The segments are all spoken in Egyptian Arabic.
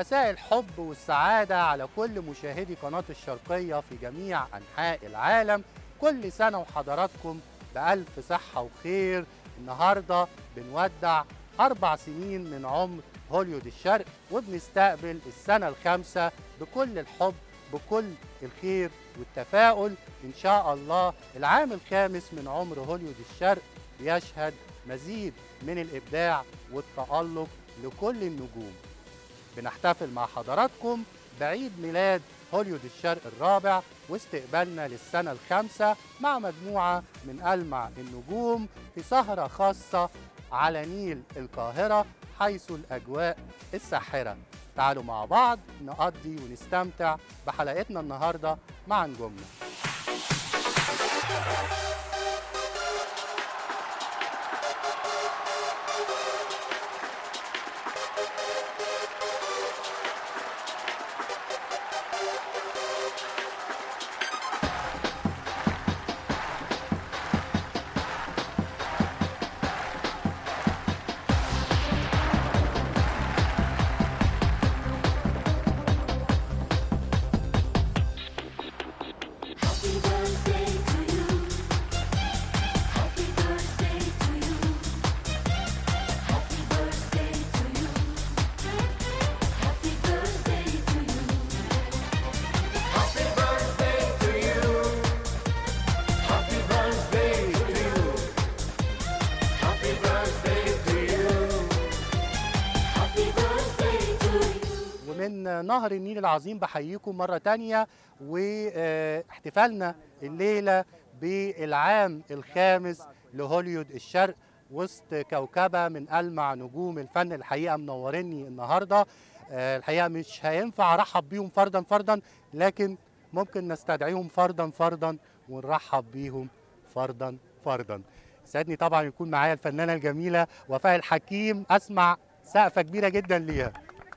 مساء الحب والسعادة على كل مشاهدي قناة الشرقية في جميع أنحاء العالم كل سنة وحضراتكم بألف صحة وخير النهاردة بنودع أربع سنين من عمر هوليود الشرق وبنستقبل السنة الخامسة بكل الحب بكل الخير والتفاؤل إن شاء الله العام الخامس من عمر هوليود الشرق بيشهد مزيد من الإبداع والتألق لكل النجوم بنحتفل مع حضراتكم بعيد ميلاد هوليود الشرق الرابع واستقبالنا للسنة الخامسة مع مجموعة من ألمع النجوم في سهرة خاصة على نيل القاهرة حيث الأجواء الساحرة تعالوا مع بعض نقضي ونستمتع بحلقتنا النهاردة مع نجومنا Happy birthday to you. Happy birthday to you. Happy birthday to you. Happy birthday to you. Happy birthday to you. Happy birthday to you. Happy birthday to you. Happy birthday to you. ومن نهر النيل العظيم بحييكم مرة تانية واحتفالنا الليلة بالعام الخامس لهوليود الشرق وسط كوكبة من ألمع نجوم الفن الحقيقة منورني النهاردة آه، الحقيقة مش هينفع أرحب بيهم فردا فردا لكن ممكن نستدعيهم فردا فردا ونرحب بيهم فردا فردا سعدني طبعا يكون معايا الفنانة الجميلة وفاء الحكيم أسمع سقفة كبيرة جدا ليها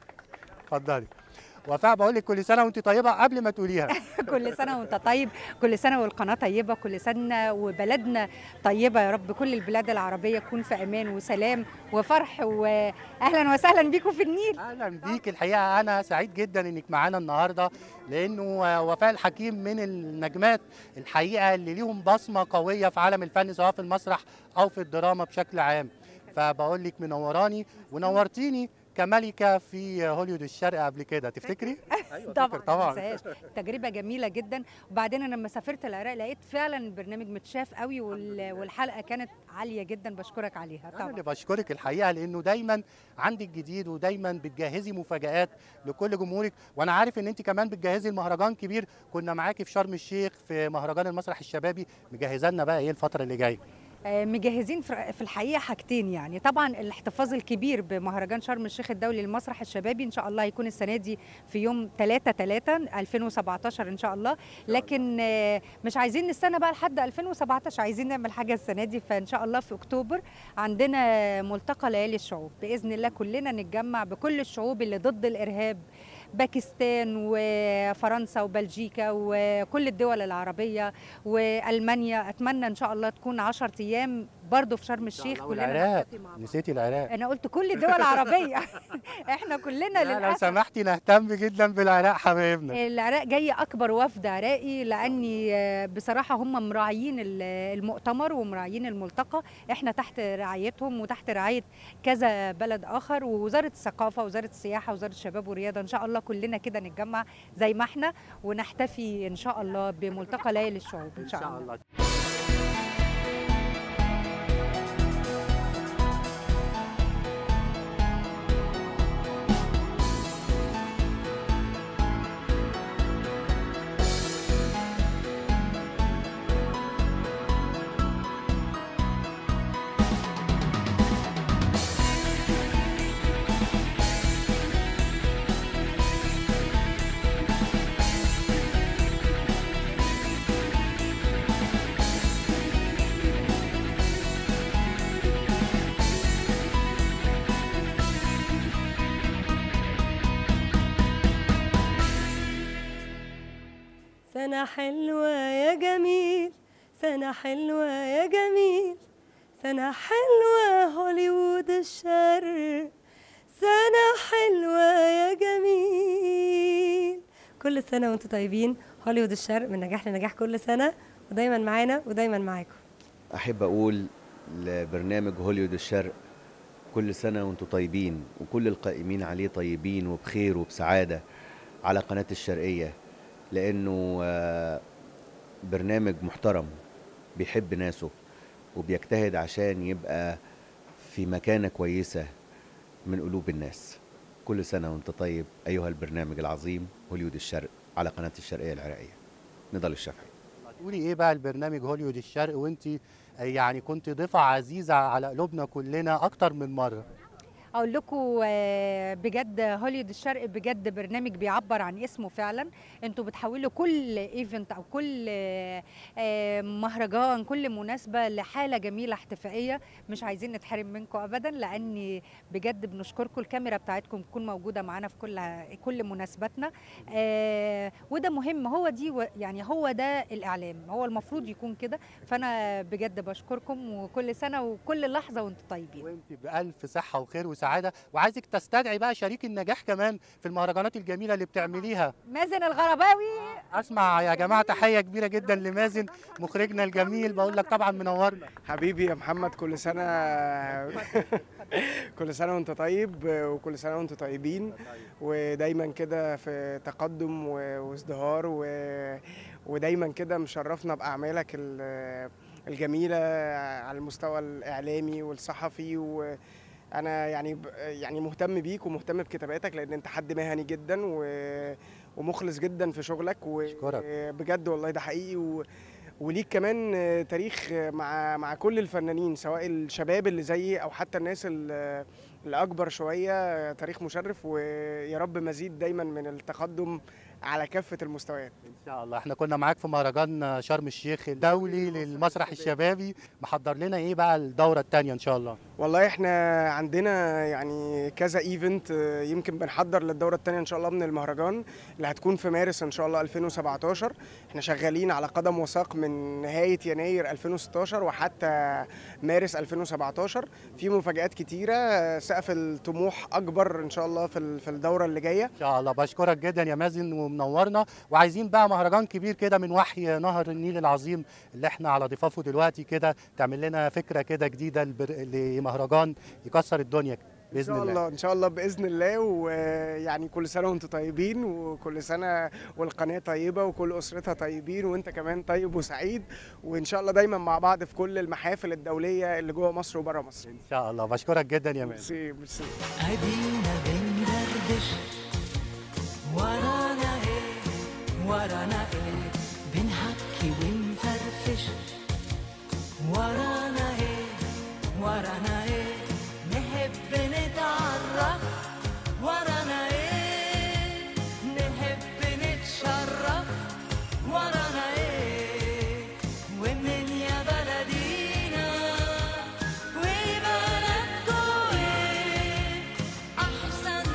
اتفضلي وفاء بقول لك كل سنه وانت طيبه قبل ما تقوليها كل سنه وانت طيب كل سنه والقناه طيبه كل سنه وبلدنا طيبه يا رب كل البلاد العربيه تكون في امان وسلام وفرح واهلا وسهلا بيكم في النيل اهلا بيك الحقيقه انا سعيد جدا انك معانا النهارده لانه وفاء الحكيم من النجمات الحقيقه اللي ليهم بصمه قويه في عالم الفن سواء في المسرح او في الدراما بشكل عام فبقول لك منوراني ونورتيني كملكه في هوليود الشرق قبل كده تفتكري ايوه طبعا فاكر طبعا طبعا تجربه جميله جدا وبعدين انا لما سافرت العراق لقيت فعلا البرنامج متشاف قوي وال- والحلقه كانت عاليه جدا بشكرك عليها انا طبعا اللي بشكرك الحقيقه لانه دايما عندك جديد ودايما بتجهزي مفاجآت لكل جمهورك وانا عارف ان انت كمان بتجهزي المهرجان كبير كنا معاكي في شرم الشيخ في مهرجان المسرح الشبابي مجهزه لنا بقى ايه الفتره اللي جايه آه، مجهزين في في الحقيقه حاجتين يعني طبعا الاحتفاظ الكبير بمهرجان شرم الشيخ الدولي للمسرح الشبابي ان شاء الله هيكون السنه دي في يوم 3 3 2017 ان شاء الله لكن آه، مش عايزين نستنى بقى لحد 2017 عايزين نعمل حاجه السنه دي فان شاء الله في اكتوبر عندنا ملتقى ليالي الشعوب باذن الله كلنا نتجمع بكل الشعوب اللي ضد الارهاب باكستان وفرنسا وبلجيكا وكل الدول العربية والمانيا اتمنى ان شاء الله تكون 10 ايام برضه في شرم الشيخ كلنا والعراق نلتقي مع بعض. نسيتي العراق انا قلت كل الدول العربيه احنا كلنا لا لو للاسف سمحتي نهتم جدا بالعراق حبايبنا العراق جاي اكبر وفد عراقي لاني آه، بصراحه هم مراعيين ال- المؤتمر ومراعيين الملتقى احنا تحت رعايتهم وتحت رعايه كذا بلد اخر ووزاره الثقافه وزاره السياحه وزاره الشباب والرياضه ان شاء الله كلنا كده نتجمع زي ما احنا ونحتفي ان شاء الله بملتقى ليالي الشعوب ان شاء الله سنة حلوة يا جميل سنة حلوة يا جميل سنة حلوة هوليوود الشرق سنة حلوة يا جميل كل سنة وانتم طيبين هوليوود الشرق من نجاح لنجاح كل سنة ودايما معانا ودايما معاكم احب اقول لبرنامج هوليوود الشرق كل سنه وانتم طيبين وكل القائمين عليه طيبين وبخير وبسعاده على قناه الشرقيه لانه آه، برنامج محترم بيحب ناسه وبيجتهد عشان يبقى في مكانه كويسه من قلوب الناس كل سنه وانت طيب ايها البرنامج العظيم هوليوود الشرق على قناه الشرقيه العراقيه نضال الشافعي تقولي ايه بقى البرنامج هوليوود الشرق وانت يعني كنت ضيفه عزيزه على قلوبنا كلنا اكتر من مره اقول لكم آه، بجد هوليود الشرق بجد برنامج بيعبر عن اسمه فعلا انتوا بتحولوا كل ايفنت او كل آه، آه، مهرجان كل مناسبه لحاله جميله احتفائيه مش عايزين نتحرم منكم ابدا لان بجد بنشكركم الكاميرا بتاعتكم تكون موجوده معانا في كل كل مناسباتنا آه، وده مهم هو دي و- يعني هو ده الاعلام هو المفروض يكون كده فانا بجد بشكركم وكل سنه وكل لحظه وانتم طيبين وانت بألف صحة وخير وسعادة وعايزك تستدعي بقى شريك النجاح كمان في المهرجانات الجميلة اللي بتعمليها مازن الغرباوي اسمع يا جماعة تحية كبيرة جدا لمازن مخرجنا الجميل بقول لك طبعا منورنا حبيبي يا محمد كل سنة كل سنة وانت طيب وكل سنة وانتم طيبين ودايما كده في تقدم و- وازدهار و... ودايما كده مشرفنا بأعمالك ال- الجميلة على المستوى الإعلامي والصحفي و... انا يعني ب- يعني مهتم بيك ومهتم بكتاباتك لان انت حد مهني جدا و... ومخلص جدا في شغلك أشكرك. وبجد والله ده حقيقي و... وليك كمان آه، تاريخ آه، مع مع كل الفنانين سواء الشباب اللي زيي او حتى الناس ال- اللي اكبر شويه آه، تاريخ مشرف ويا رب مزيد دايما من التقدم على كافه المستويات ان شاء الله احنا كنا معاك في مهرجان شرم الشيخ الدولي للمسرح الشبابي محضر لنا ايه بقى الدورة الثانية ان شاء الله والله احنا عندنا يعني كذا ايفنت آه، يمكن بنحضر للدوره الثانيه ان شاء الله من المهرجان اللي هتكون في مارس ان شاء الله 2017 احنا شغالين على قدم وساق من نهايه يناير 2016 وحتى مارس 2017 في مفاجات كتيره آه، سقف الطموح اكبر ان شاء الله في ال- في الدوره اللي جايه ان شاء الله بشكرك جدا يا مازن ومنورنا وعايزين بقى مهرجان كبير كده من وحي نهر النيل العظيم اللي احنا على ضفافه دلوقتي كده تعمل لنا فكرة كده جديدة لبر- لمهرجان يكسر الدنيا ان باذن شاء الله الله ان شاء الله باذن الله ويعني كل سنه وانتم طيبين وكل سنه والقناه طيبه وكل اسرتها طيبين وانت كمان طيب وسعيد وان شاء الله دايما مع بعض في كل المحافل الدوليه اللي جوه مصر وبره مصر ان شاء الله بشكرك جدا يا مازن ميرسي ميرسي ادينا بندردش ورانا ايه ورانا ايه بنحكي ونفرفش ورانا ايه ورانا ايه نحب نتعرف ورانا ايه نحب نتشرف ورانا ايه ومن يا بلدينا وبلدكوا ايه احسن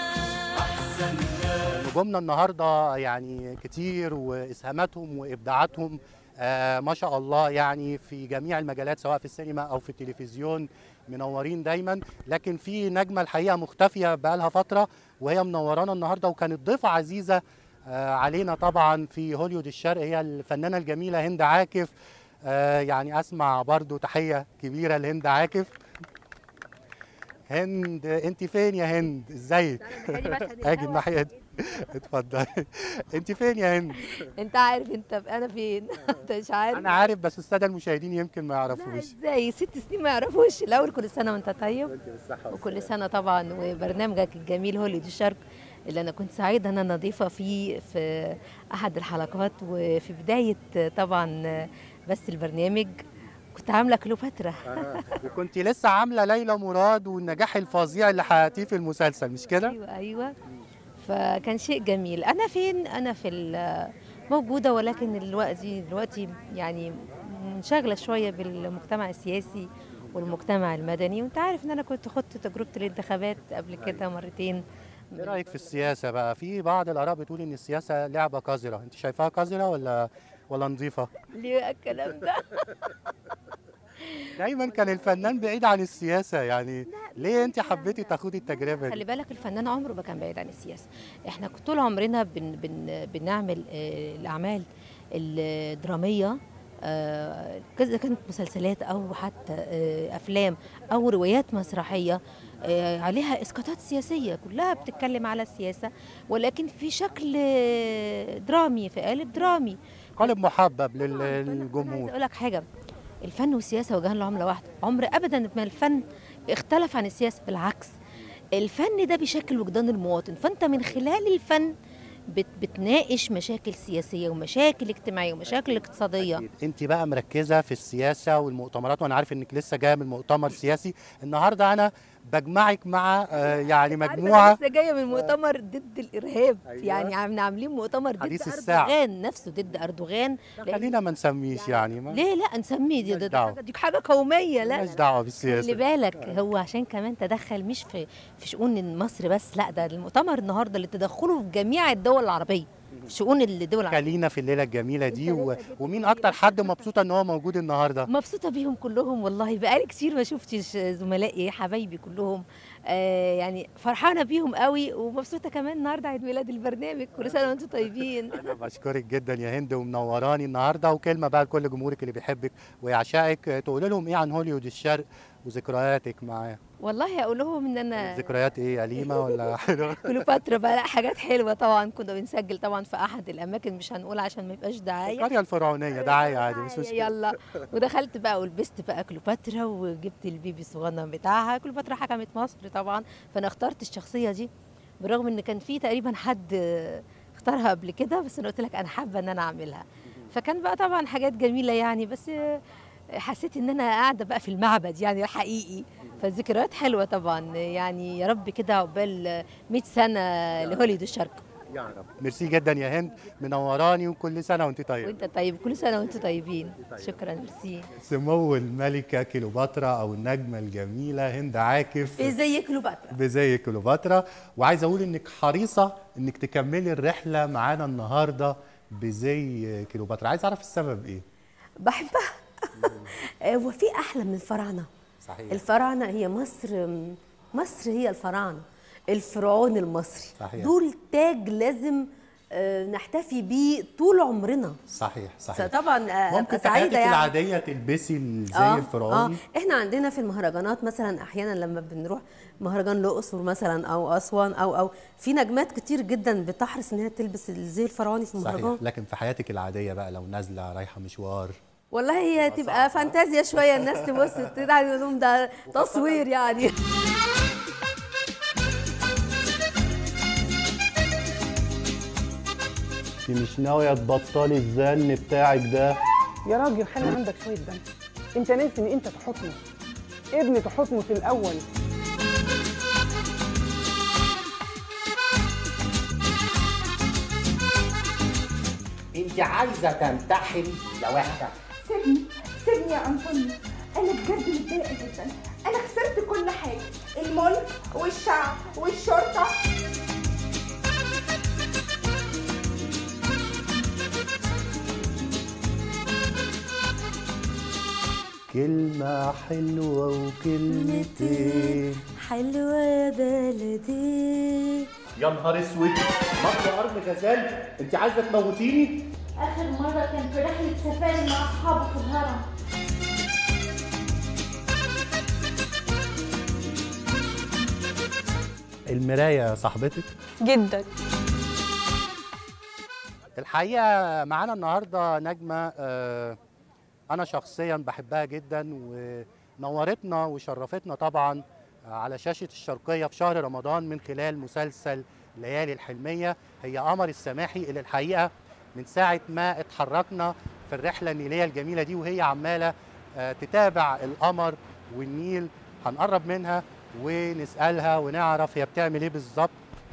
ناس نجومنا النهارده يعني كتير واسهاماتهم وابداعاتهم آه ما شاء الله يعني في جميع المجالات سواء في السينما او في التلفزيون منورين دايما لكن في نجمه الحقيقه مختفيه بقالها فتره وهي منورانا النهارده وكانت ضيفه عزيزه آه علينا طبعا في هوليود الشرق هي الفنانه الجميله هند عاكف آه يعني اسمع برضو تحيه كبيره لهند عاكف هند انت فين يا هند ازيك اجي الناحيه دي اتفضلي انت فين يا هند انت عارف انت انا فين انت مش عارف انا عارف بس الساده المشاهدين يمكن ما لا يعرفوش ازاي ست سنين ما يعرفوش الاول كل سنه وانت طيب وكل سنه طبعا وبرنامجك الجميل هوليود الشرق اللي انا كنت سعيده ان انا ضيفه فيه في احد الحلقات وفي بدايه طبعا بس البرنامج كنت عامله كليوباترا وكنت لسه عامله ليلى مراد والنجاح الفظيع اللي حققتيه في المسلسل مش كده ايوه ايوه فكان شيء جميل انا فين انا في ال- موجوده ولكن دلوقتي دلوقتي يعني منشغله شويه بالمجتمع السياسي والمجتمع المدني وانت عارف ان انا كنت خدت تجربه الانتخابات قبل كده مرتين ايه رايك في السياسه بقى في بعض الاراء بتقول ان السياسه لعبه قذره انت شايفاها قذره ولا ولا نظيفه ليه بقى الكلام ده دايما كان الفنان بعيد عن السياسه يعني لا ليه انت حبيتي تاخدي التجربه خلي دي بالك الفنان عمره ما كان بعيد عن السياسه احنا طول عمرنا بن بن بنعمل آه، الاعمال الدراميه آه، كذا كانت مسلسلات او حتى آه، افلام او روايات مسرحيه آه، عليها اسقاطات سياسيه كلها بتتكلم على السياسه ولكن في شكل آه، درامي في قالب درامي قالب محبب لل- طبعاً. فأنا- فأنا عايزة للجمهور اقول لك حاجه الفن والسياسه وجهان لعمله واحده عمر ابدا ما الفن اختلف عن السياسه بالعكس الفن ده بيشكل وجدان المواطن فانت من خلال الفن بت بتناقش مشاكل سياسيه ومشاكل اجتماعيه ومشاكل اقتصاديه انت بقى مركزه في السياسه والمؤتمرات وانا عارف انك لسه جايه من مؤتمر سياسي النهارده انا بجمعك مع آه، يعني عارفة مجموعه أنا لسه جايه من مؤتمر ضد الارهاب أيوة. يعني عم عاملين مؤتمر ضد حديث الساعة. اردوغان نفسه ضد اردوغان لأن- خلينا ما نسميش يعني ما ليه لا نسميه دي, ملناش دي, دعوة. حاجه دي حاجه قوميه لا مالناش دعوه خلي بالسياسه بالك هو عشان كمان تدخل مش في في شؤون مصر بس لا ده المؤتمر النهارده اللي تدخله في جميع الدول العربيه في شؤون الدول العربيه خلينا في الليله الجميله دي و... ومين اكتر حد مبسوطه ان هو موجود النهارده مبسوطه بيهم كلهم والله بقالي كتير ما شفتش زملائي حبايبي كلهم آه يعني فرحانه بيهم قوي ومبسوطه كمان النهارده عيد ميلاد البرنامج كل سنه وانتم طيبين انا بشكرك جدا يا هند ومنوراني النهارده وكلمه بقى لكل جمهورك اللي بيحبك ويعشقك تقول لهم ايه عن هوليوود الشرق وذكرياتك معاه والله اقول لهم ان انا ذكريات ايه أليمة ولا حلوة كليوباترا بقى لا حاجات حلوه طبعا كنا بنسجل طبعا في احد الاماكن مش هنقول عشان ما يبقاش دعايه القرية الفرعونية دعاية عادي مش دعاية، مشكلة يلا ودخلت بقى ولبست بقى كليوباترا وجبت البيبي الصغنن بتاعها كليوباترا حكمت مصر طبعا فانا اخترت الشخصيه دي بالرغم ان كان في تقريبا حد اختارها قبل كده بس انا قلت لك انا حابه ان انا اعملها فكان بقى طبعا حاجات جميله يعني بس حسيت ان انا قاعده بقى في المعبد يعني حقيقي فالذكريات حلوه طبعا يعني يا رب كده عقبال 100 سنه لهوليود الشرق يا رب ميرسي جدا يا هند منوراني وكل سنة وانت طيب وانت طيب كل سنه وانتم طيبين شكرا ميرسي سمو الملكة كيلوباترا أو النجمة الجميلة هند عاكف زي كليوباترا بزي كيلوباترا وعايز أقول إنك حريصة إنك تكملي الرحلة معانا النهاردة بزي كيلوباترا عايز أعرف السبب إيه بحبها هو في احلى من الفراعنه صحيح الفراعنه هي مصر مصر هي الفراعنه الفرعون المصري صحيح. دول تاج لازم آه، نحتفي بيه طول عمرنا صحيح صحيح طبعا آه، ممكن أبقى في حياتك سعيده يعني العادية تلبسي الزي آه، الفرعوني اه احنا عندنا في المهرجانات مثلا احيانا لما بنروح مهرجان الاقصر مثلا او اسوان او او في نجمات كتير جدا بتحرص ان هي تلبس الزي الفرعوني في المهرجان صحيح لكن في حياتك العادية بقى لو نازلة رايحة مشوار والله هي تبقى فانتازيا شويه الناس تبص تدعي يقول لهم ده تصوير يعني انت مش ناوية تبطلي الزن بتاعك ده يا راجل خلي عندك شويه دم انت ناسي ان انت تحطمس ابن تحطمس الاول انت عايزه تنتحري يا وحده سيبني سيبني يا أنطونيو أنا بجد متضايقة جدا أنا خسرت كل حاجة الملك والشعب والشرطة كلمة حلوة وكلمتين حلوه يا بلدي يا نهار اسود مصر ارض غزال انت عايزة تموتيني آخر مرة كان في رحلة سفاري مع أصحابه في الهرم المراية صاحبتك جدا الحقيقة معانا النهاردة نجمة آه، أنا شخصيا بحبها جدا ونورتنا وشرفتنا طبعا على شاشة الشرقية في شهر رمضان من خلال مسلسل ليالي الحلمية هي قمر السماحي اللي الحقيقة من ساعة ما اتحركنا في الرحلة النيلية الجميلة دي وهي عمالة آه، تتابع القمر والنيل هنقرب منها ونسألها ونعرف هي بتعمل ايه بالظبط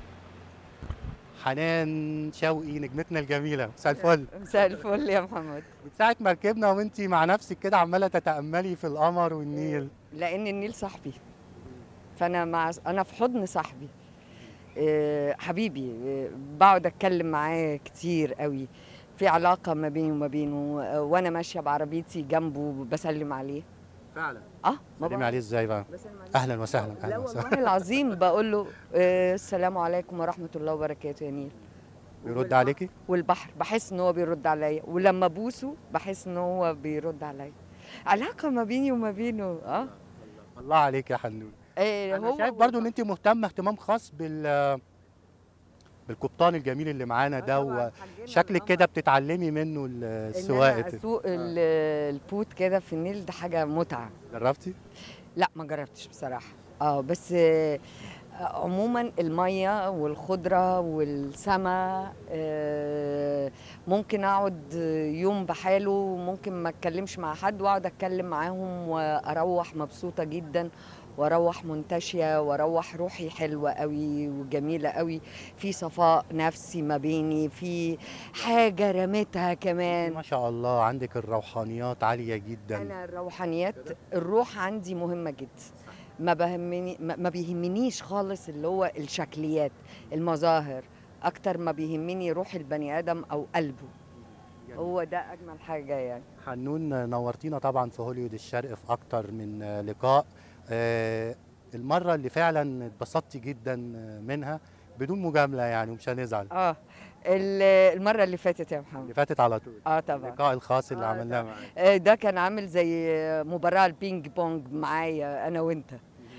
حنان شوقي نجمتنا الجميلة مساء الفل مساء الفل يا محمد من ساعة ما ركبنا وانتي مع نفسك كده عمالة تتأملي في القمر والنيل لان النيل صاحبي فانا مع انا في حضن صاحبي آه، حبيبي آه، بقعد اتكلم معاه كتير قوي في علاقه ما بيني وما بينه آه، وانا ماشيه بعربيتي جنبه بسلم عليه فعلا اه ما سلمي عليه ازاي بقى اهلا وسهلا لا اهلا والله وسهلا العظيم بقول له آه، السلام عليكم ورحمه الله وبركاته يا نيل بيرد عليكي والبحر بحس ان هو بيرد عليا ولما بوسه بحس ان هو بيرد عليا علاقه ما بيني وما بينه اه الله عليك يا حنون إيه انا هو شايف برضو ان انت مهتمه اهتمام خاص بال بالقبطان الجميل اللي معانا ده وشكلك كده بتتعلمي منه ان انا السواقه اسوق ال- البوت كده في النيل ده حاجه متعه جربتي لا ما جربتش بصراحه اه بس آه، عموما الميه والخضره والسما آه، ممكن اقعد يوم بحاله ممكن ما اتكلمش مع حد واقعد اتكلم معاهم واروح مبسوطه جدا واروح منتشيه واروح روحي حلوه قوي وجميله قوي في صفاء نفسي ما بيني في حاجه رميتها كمان ما شاء الله عندك الروحانيات عاليه جدا انا الروحانيات الروح عندي مهمه جدا ما بهمني ما ما بيهمنيش خالص اللي هو الشكليات المظاهر اكتر ما بيهمني روح البني ادم او قلبه هو ده اجمل حاجه يعني حنون نورتينا طبعا في هوليوود الشرق في اكتر من آه، لقاء آه، المره اللي فعلا اتبسطتي جدا منها بدون مجامله يعني ومش هنزعل اه ال- المره اللي فاتت يا محمد اللي فاتت على طول اه طبعا اللقاء الخاص اللي آه، عملناه طبعاً. معاك آه، ده كان عامل زي مباراة البينج بونج معايا أنا وأنت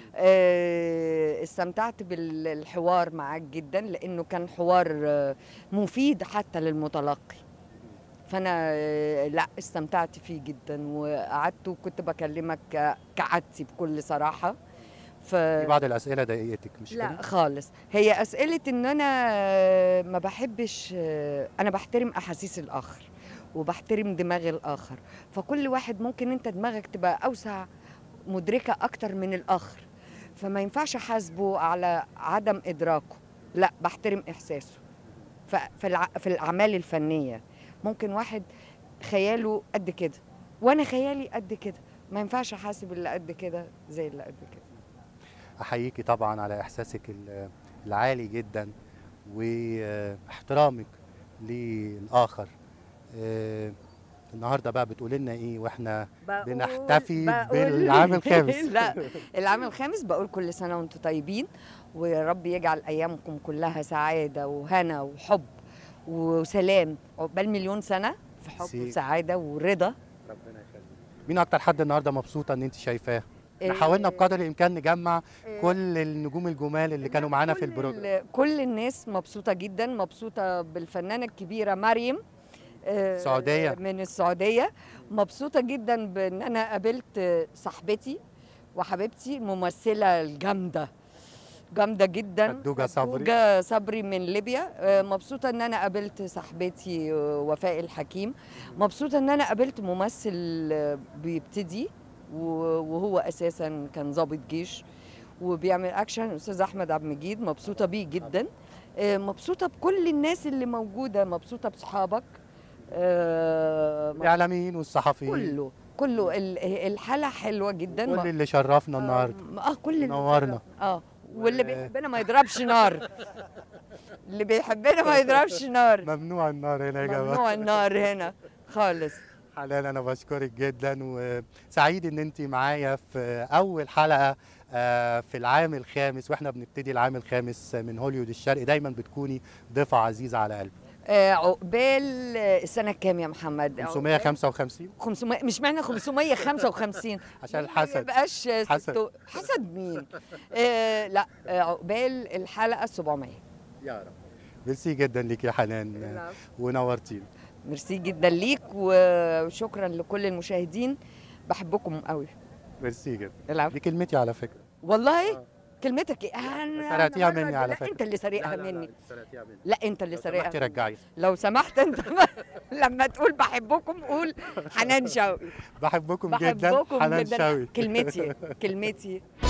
آه، استمتعت بالحوار معاك جدا لأنه كان حوار آه، مفيد حتى للمتلقي فأنا آه، لا استمتعت فيه جدا وقعدت وكنت بكلمك ك- كعادتي بكل صراحة ف... في بعض الاسئله ضايقتك مش لا كده؟ خالص هي أسئلة إن أنا آه، ما بحبش آه، أنا بحترم أحاسيس الآخر وبحترم دماغ الآخر فكل واحد ممكن أنت دماغك تبقى أوسع مدركة أكتر من الآخر فما ينفعش أحاسبه على عدم إدراكه لا بحترم إحساسه ف- في الع- في الأعمال الفنية ممكن واحد خياله قد كده وأنا خيالي قد كده ما ينفعش أحاسب اللي قد كده زي اللي قد كده احييكي طبعا على احساسك ال- العالي جدا واحترامك للاخر آه، النهارده بقى بتقولي لنا ايه واحنا بقول- بنحتفي بقول- بالعام الخامس لا العام الخامس بقول كل سنه وانتم طيبين ويا رب يجعل ايامكم كلها سعاده وهنا وحب وسلام عقبال مليون سنه في حب ميرسي. وسعاده ورضا ربنا يخليك مين اكتر حد النهارده مبسوطه ان انت شايفاه احنا إيه، حاولنا بقدر الامكان نجمع كل النجوم الجمال اللي كانوا معانا في البروجرام ال- كل الناس مبسوطه جدا مبسوطه بالفنانه الكبيره مريم آه، سعودية. من السعوديه مبسوطه جدا بان انا قابلت صاحبتي وحبيبتي الممثله الجامده جامده جدا خدوجة صبري. خدوجة صبري من ليبيا آه، مبسوطه ان انا قابلت صاحبتي آه، وفاء الحكيم مبسوطه ان انا قابلت ممثل آه، بيبتدي و- وهو اساسا كان ضابط جيش وبيعمل اكشن استاذ احمد عبد المجيد مبسوطه بيه جدا آه، مبسوطه بكل الناس اللي موجوده مبسوطه بصحابك آه، الاعلاميين والصحفيين كله كله ال- الحاله حلوه جدا كل اللي شرفنا النهارده اه كل اللي نورنا اه واللي بيحبنا ما يضربش نار اللي بيحبنا ما يضربش نار ممنوع النار هنا يا جماعه ممنوع النار هنا خالص حلال انا بشكرك جدا وسعيد ان انت معايا في اول حلقه آه، في العام الخامس واحنا بنبتدي العام الخامس من هوليوود الشرق دايما بتكوني ضيفه عزيزه على قلبي آه، عقبال آه، السنه كام يا محمد 555 500 مش معنى 555 عشان ما الحسد يبقاش حسد. ستو- حسد مين آه لا آه، عقبال الحلقه 700 يا رب ميرسي جدا ليك يا حنان العفو. ونورتينا ميرسي جدا ليك وشكرا لكل المشاهدين بحبكم قوي ميرسي جدا العفو. دي كلمتي على فكره والله كلمتك ايه أنا سرقتيها أنا مرة مني دي- على لا، فكرة. انت اللي سارقها لا، لا، لا، مني أنت سرقتيها مني. لا انت اللي لو سارقها سمحتي رجعي. لو سمحت انت لما تقول بحبكم قول حنان شوقي بحبكم جدا بحبكم حنان جدا شوقي كلمتي كلمتي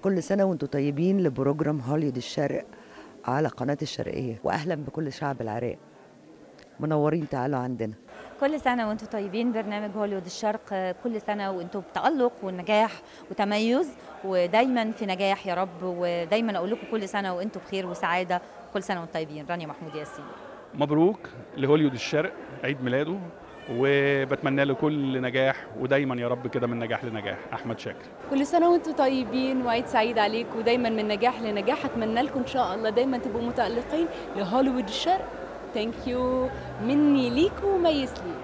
كل سنة وانتم طيبين لبروجرام هوليود الشرق على قناة الشرقية وأهلا بكل شعب العراق منورين تعالوا عندنا كل سنة وانتم طيبين برنامج هوليوود الشرق كل سنة وانتم بتألق ونجاح وتميز ودايما في نجاح يا رب ودايما أقول لكم كل سنة وانتم بخير وسعادة كل سنة وانتم طيبين رانيا محمود ياسين مبروك لهوليود الشرق عيد ميلاده وبتمنى له كل نجاح ودايما يا رب كده من نجاح لنجاح احمد شاكر كل سنة وانتم طيبين وعيد سعيد عليكم ودايما من نجاح لنجاح اتمنى لكم ان شاء الله دايما تبقوا متألقين لهوليوود الشرق ثانك يو مني ليكم وميس لي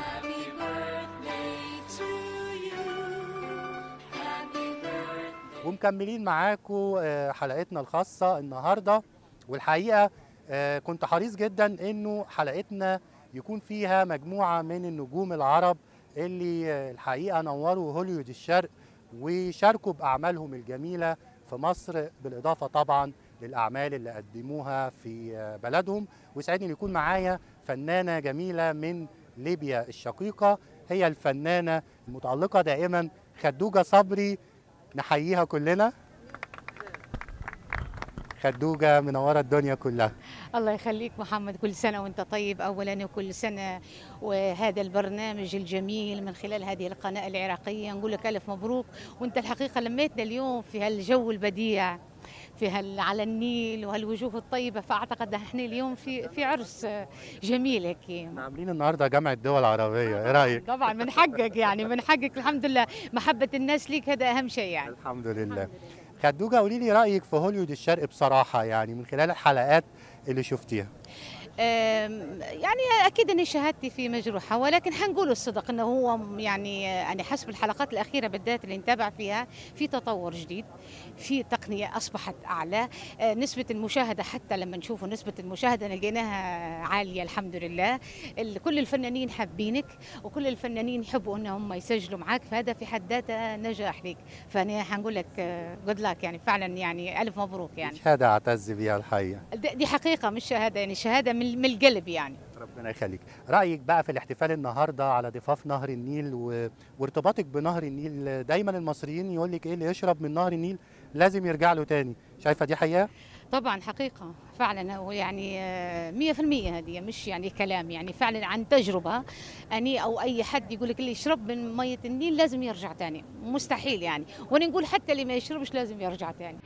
ومكملين معاكم آه، حلقتنا الخاصة النهاردة والحقيقة آه، كنت حريص جدا انه حلقتنا يكون فيها مجموعة من النجوم العرب اللي آه، الحقيقة نوروا هوليوود الشرق وشاركوا بأعمالهم الجميلة في مصر بالإضافة طبعا للأعمال اللي قدموها في آه، بلدهم ويسعدني ان يكون معايا فنانة جميلة من ليبيا الشقيقة هي الفنانة المتألقة دائما خدوجة صبري نحييها كلنا خدوجة منورة الدنيا كلها الله يخليك محمد كل سنة وانت طيب أولا وكل سنة وهذا البرنامج الجميل من خلال هذه القناة العراقية نقول لك ألف مبروك وانت الحقيقة لميتنا اليوم في هالجو البديع في هال على النيل وهالوجوه الطيبة فأعتقد احنا اليوم في في عرس جميل هيك عاملين النهاردة جامعة دول عربية ايه رأيك؟ طبعا من حقك يعني من حقك الحمد لله محبة الناس ليك هذا أهم شيء يعني الحمد لله خدوجة قولي لي رأيك في هوليوود الشرق بصراحة يعني من خلال الحلقات اللي شفتيها أم، يعني اكيد اني شهادتي في مجروحه ولكن حنقول الصدق انه هو يعني يعني حسب الحلقات الاخيره بالذات اللي نتابع فيها في تطور جديد في تقنيه اصبحت اعلى أه، نسبه المشاهده حتى لما نشوفوا نسبه المشاهده لقيناها عاليه الحمد لله ال- كل الفنانين حابينك وكل الفنانين يحبوا انهم يسجلوا معاك فهذا في حد ذاته نجاح ليك فانا حنقول لك جود لك يعني فعلا يعني الف مبروك يعني شهادة أعتز بيها الحقيقة دي دي حقيقه مش شهاده يعني شهاده من من القلب يعني ربنا يخليك رأيك بقى في الاحتفال النهاردة على ضفاف نهر النيل و... وارتباطك بنهر النيل دايما المصريين يقول لك ايه اللي يشرب من نهر النيل لازم يرجع له تاني شايفة دي حقيقة؟ طبعا حقيقة فعلا هو يعني آه، مية في المية هذه مش يعني كلام يعني فعلا عن تجربة أني أو أي حد يقول لك اللي يشرب من مية النيل لازم يرجع تاني مستحيل يعني وأنا نقول حتى اللي ما يشربش لازم يرجع تاني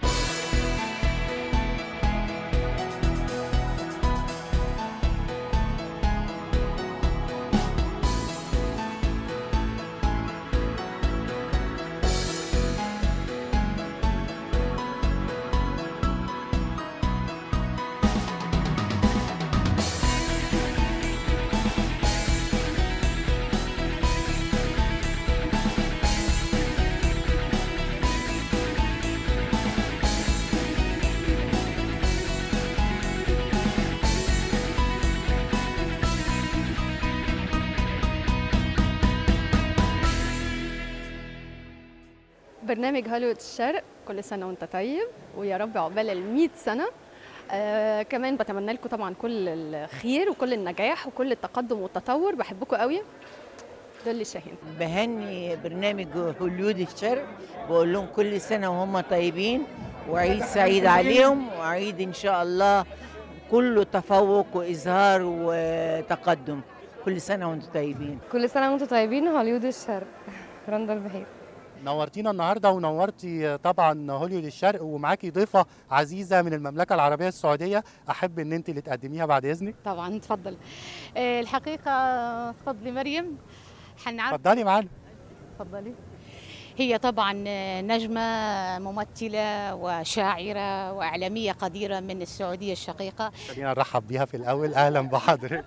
برنامج هوليوود الشرق كل سنة وانت طيب ويا رب عقبال ال سنة آه كمان بتمنى لكم طبعا كل الخير وكل النجاح وكل التقدم والتطور بحبكم قوي دول شاهين بهني برنامج هوليود الشرق بقول لهم كل سنة وهم طيبين وعيد سعيد عليهم وعيد إن شاء الله كله تفوق وإزهار وتقدم كل سنة وانتم طيبين كل سنة وانتم طيبين هوليود الشرق رندا البحير نورتينا النهارده ونورتي طبعا هوليوود الشرق ومعاكي ضيفه عزيزه من المملكه العربيه السعوديه احب ان انت اللي تقدميها بعد اذنك طبعا تفضل آه، الحقيقة تفضلي مريم حنعرف اتفضلي معانا تفضلي هي طبعا نجمة ممثلة وشاعرة وإعلامية قديرة من السعودية الشقيقة خلينا نرحب بيها في الاول اهلا بحضرتك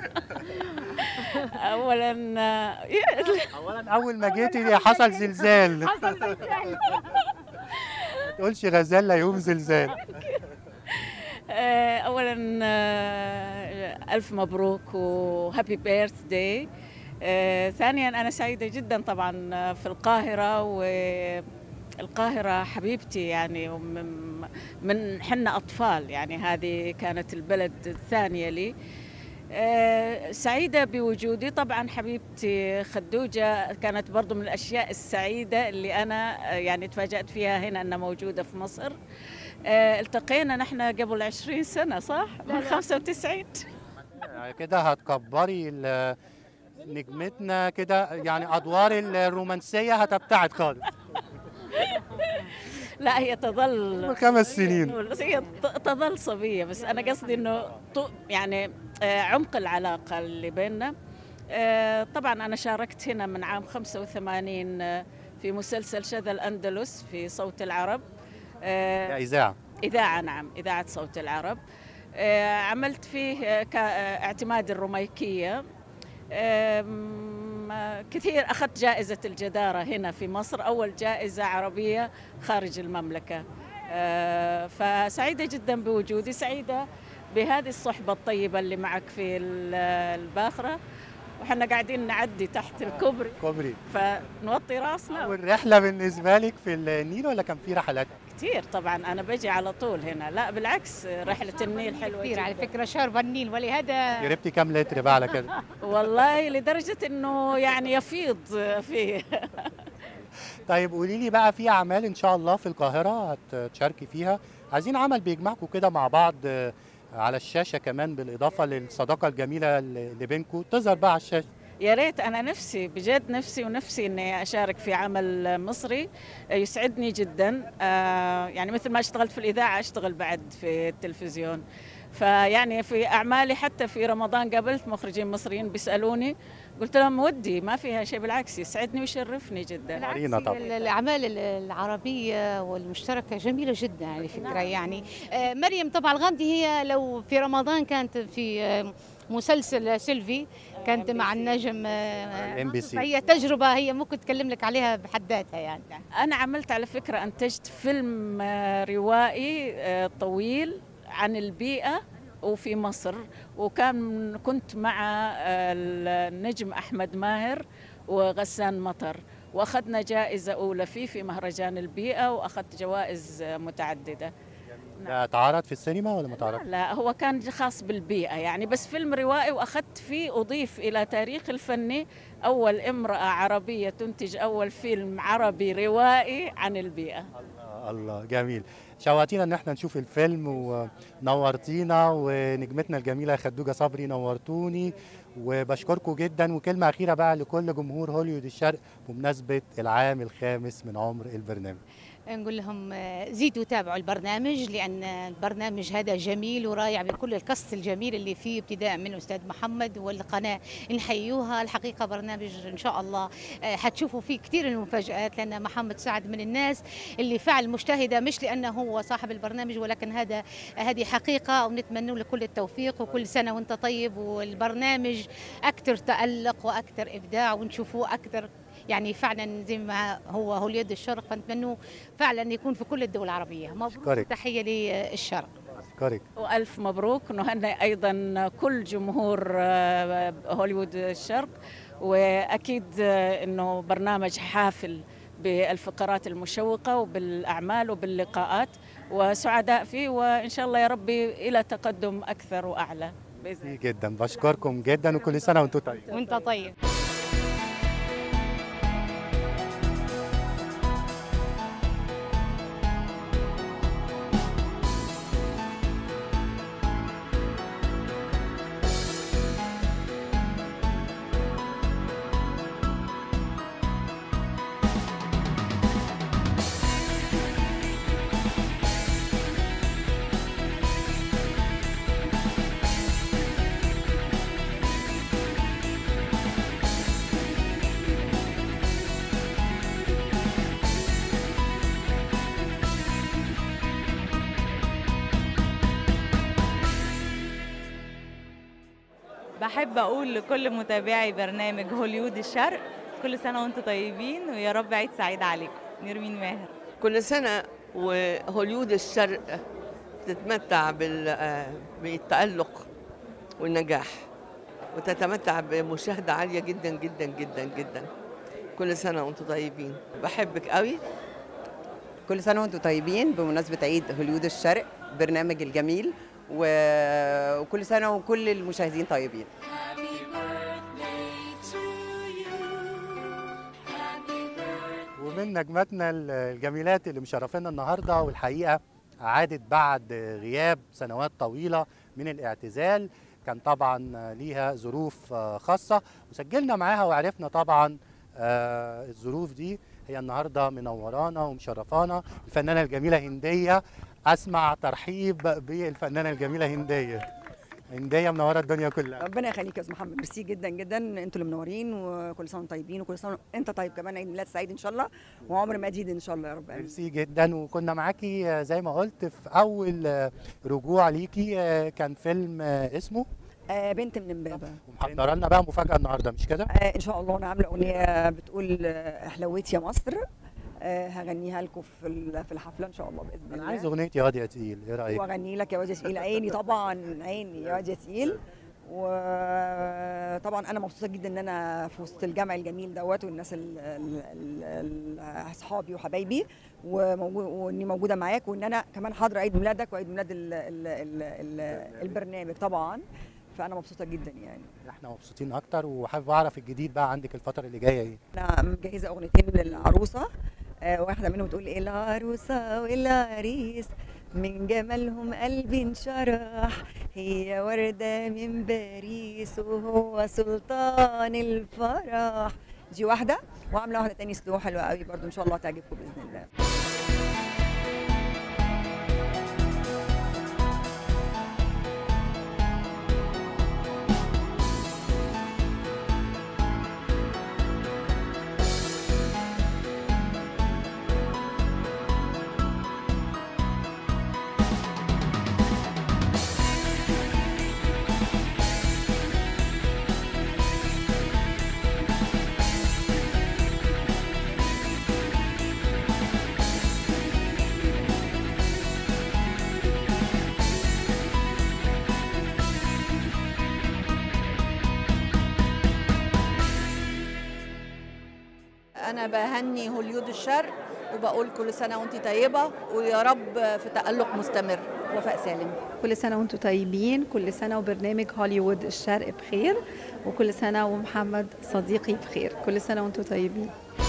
أولا اولا اول ما جيتي حصل زلزال حصل زلزال ما تقولش غزال لا يقوم زلزال آه، اولا آه، الف مبروك وهابي بيرث داي ثانيا انا سعيده جدا طبعا آه، في القاهره والقاهره حبيبتي يعني ومن- من حنا اطفال يعني هذه كانت البلد الثانيه لي آه، سعيدة بوجودي طبعا حبيبتي خدوجة كانت برضو من الأشياء السعيدة اللي أنا آه، يعني تفاجأت فيها هنا أنها موجودة في مصر آه، التقينا نحن قبل 20 سنة صح؟ من 95 يعني كده هتكبري ال- نجمتنا كده يعني ادوار الرومانسيه هتبتعد خالص لا هي تظل خمس سنين. هي ت- تظل صبية بس أنا قصدي إنه ط- يعني آه، عمق العلاقة اللي بيننا آه، طبعا أنا شاركت هنا من عام 85 آه، في مسلسل شذا الأندلس في صوت العرب آه، اذاعه إذاعة نعم إذاعة صوت العرب آه، عملت فيه آه، ك- آه، اعتماد الروميكية آم، آه، كثير أخذت جائزة الجدارة هنا في مصر أول جائزة عربية خارج المملكة آه، فسعيدة جدا بوجودي سعيدة بهذه الصحبة الطيبة اللي معك في ال- الباخرة وحنا قاعدين نعدي تحت الكوبري كوبري فنوطي راسنا والرحله بالنسبه لك في النيل ولا كان في رحلات كثير طبعا انا بجي على طول هنا لا بالعكس رحله النيل حلوه كثير على جداً. فكره شرب النيل ولهذا شربتي كام لتر بقى على كده والله لدرجه انه يعني يفيض فيه طيب قولي لي بقى في اعمال ان شاء الله في القاهره هتشاركي فيها عايزين عمل بيجمعكم كده مع بعض آه، على الشاشه كمان بالاضافه للصداقه الجميله اللي بينكم تظهر بقى على الشاشه يا ريت انا نفسي بجد نفسي ونفسي اني اشارك في عمل مصري يسعدني جدا آه، يعني مثل ما اشتغلت في الاذاعه اشتغل بعد في التلفزيون فيعني في اعمالي حتى في رمضان قابلت مخرجين مصريين بيسالوني قلت لهم ودي ما فيها شيء بالعكس يسعدني ويشرفني جدا بالعكس هي الأعمال ال- العربية والمشتركة جميلة جدا على فكرة يعني آه، مريم طبعا الغامدي هي لو في رمضان كانت في آه، مسلسل سيلفي كانت مع النجم آه، MBC. فهي تجربة هي ممكن تكلم لك عليها بحد ذاتها يعني أنا عملت على فكرة أنتجت فيلم آه، روائي آه، طويل عن البيئة وفي مصر وكان كنت مع آه، النجم أحمد ماهر وغسان مطر وأخذنا جائزة أولى فيه في مهرجان البيئة وأخذت جوائز آه، متعددة ده اتعرض في السينما ولا ما اتعرض لا هو كان خاص بالبيئة يعني بس فيلم روائي وأخذت فيه أضيف إلى تاريخ الفني أول امرأة عربية تنتج أول فيلم عربي روائي عن البيئة الله جميل شوقتينا ان احنا نشوف الفيلم ونورتينا ونجمتنا الجميله خدوجه صبري نورتوني وبشكركم جدا وكلمه اخيره بقى لكل جمهور هوليوود الشرق بمناسبه العام الخامس من عمر البرنامج نقول لهم آه، زيدوا تابعوا البرنامج لان البرنامج هذا جميل ورائع بكل القص الجميل اللي فيه ابتداء من الاستاذ محمد والقناه نحيوها الحقيقه برنامج ان شاء الله آه، حتشوفوا فيه كثير من المفاجات لان محمد سعد من الناس اللي فعل مجتهده مش لانه هو صاحب البرنامج ولكن هذا هذه حقيقه ونتمنى له كل التوفيق وكل سنه وانت طيب والبرنامج اكثر تالق واكثر ابداع ونشوفوه اكثر يعني فعلا زي ما هو هوليود الشرق فنتمنوا فعلا يكون في كل الدول العربيه مبروك أشكرك. تحيه للشرق اشكرك والف مبروك نهنئ ايضا كل جمهور آه، هوليوود الشرق واكيد آه، انه برنامج حافل بالفقرات المشوقه وبالاعمال وباللقاءات وسعداء فيه وان شاء الله يا ربي الى تقدم اكثر واعلى باذن جدا بشكركم جدا وكل سنه وانتم طيبين وانت طيب بحب أقول لكل متابعي برنامج هوليود الشرق كل سنة وانتم طيبين ويا رب عيد سعيد عليكم نرمين ماهر كل سنة وهوليود الشرق تتمتع بال- آه، بالتألق والنجاح وتتمتع بمشاهدة عالية جدا جدا جدا جدا كل سنة وانتم طيبين بحبك قوي كل سنة وانتم طيبين بمناسبة عيد هوليود الشرق برنامج الجميل و- وكل سنه وكل المشاهدين طيبين ومن نجماتنا الجميلات اللي مشرفينا النهارده والحقيقه عادت بعد غياب سنوات طويله من الاعتزال كان طبعا ليها ظروف خاصه وسجلنا معاها وعرفنا طبعا آه، الظروف دي هي النهارده منورانا ومشرفانا الفنانه الجميله هنديه اسمع ترحيب بالفنانه الجميله هنديه هنديه منوره الدنيا كلها ربنا يخليك يا استاذ محمد ميرسي جدا جدا انتوا اللي منورين وكل سنه وانتم طيبين وكل سنه انت طيب كمان عيد ميلاد سعيد ان شاء الله وعمر مديد ان شاء الله يا رب امين ميرسي جدا وكنا معاكي آه، زي ما قلت في اول آه، رجوع ليكي آه، كان فيلم آه، اسمه آه بنت من امبابه محضره لنا بقى مفاجاه النهارده مش كده؟ آه ان شاء الله انا عامله اغنيه بتقول آه، حلويت يا مصر آه هغنيها لكم في ال- في الحفله ان شاء الله باذن الله انا عايز اغنيه يا واد يا تقيل ايه رايك؟ واغني لك يا واد يا تقيل عيني طبعا عيني يا واد يا تقيل وطبعا انا مبسوطه جدا ان انا في وسط الجمع الجميل دوت والناس ال- ال- ال- ال- اصحابي وحبايبي وموجو- واني موجوده معاك وان انا كمان حاضره عيد ميلادك وعيد ميلاد ال ال ال ال البرنامج طبعا فانا مبسوطه جدا يعني احنا مبسوطين اكتر وحابب اعرف الجديد بقى عندك الفتره اللي جايه ايه؟ انا مجهزه اغنيتين للعروسه آه، واحده منهم بتقول ايه العروسه والعريس من جمالهم قلبي انشرح هي وردة من باريس وهو سلطان الفرح دي واحدة وعاملة واحدة تاني سلو حلوة قوي برضو إن شاء الله تعجبكم بإذن الله أنا بهني هوليود الشرق وبقول كل سنة وأنت طيبة ويا رب في تألق مستمر وفاء سالم كل سنة وانتم طيبين كل سنة وبرنامج هوليوود الشرق بخير وكل سنة ومحمد صديقي بخير كل سنة وانتم طيبين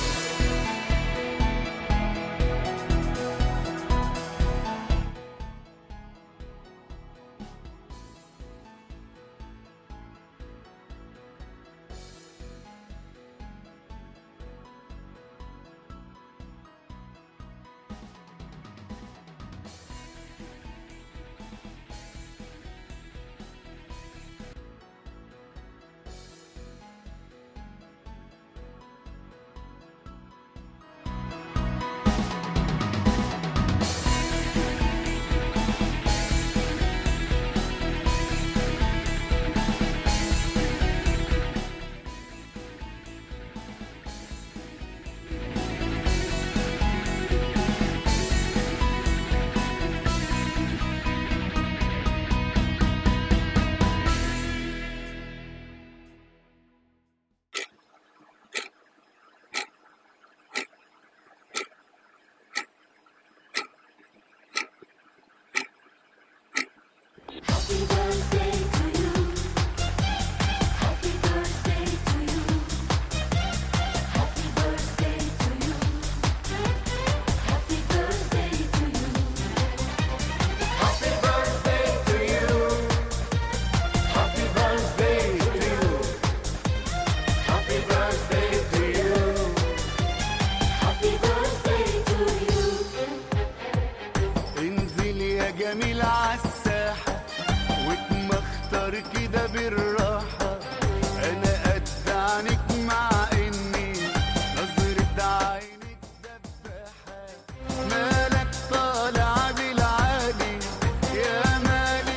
انزل يا جميل عالساحة واتمختر كده بالراحة أنا قد عنك مع إني نظرة عينك دباحة مالك طالع بالعالي يا مالي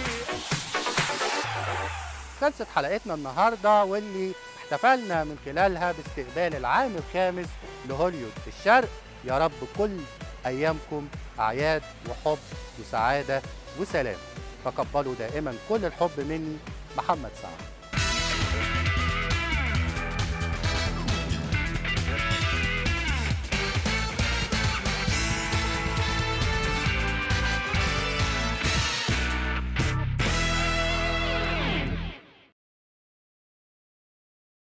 خلصت حلقتنا النهارده واللي احتفلنا من خلالها باستقبال العام الخامس لهوليود في الشرق يا رب كل ايامكم اعياد وحب وسعاده وسلام تقبلوا دائما كل الحب مني محمد سعد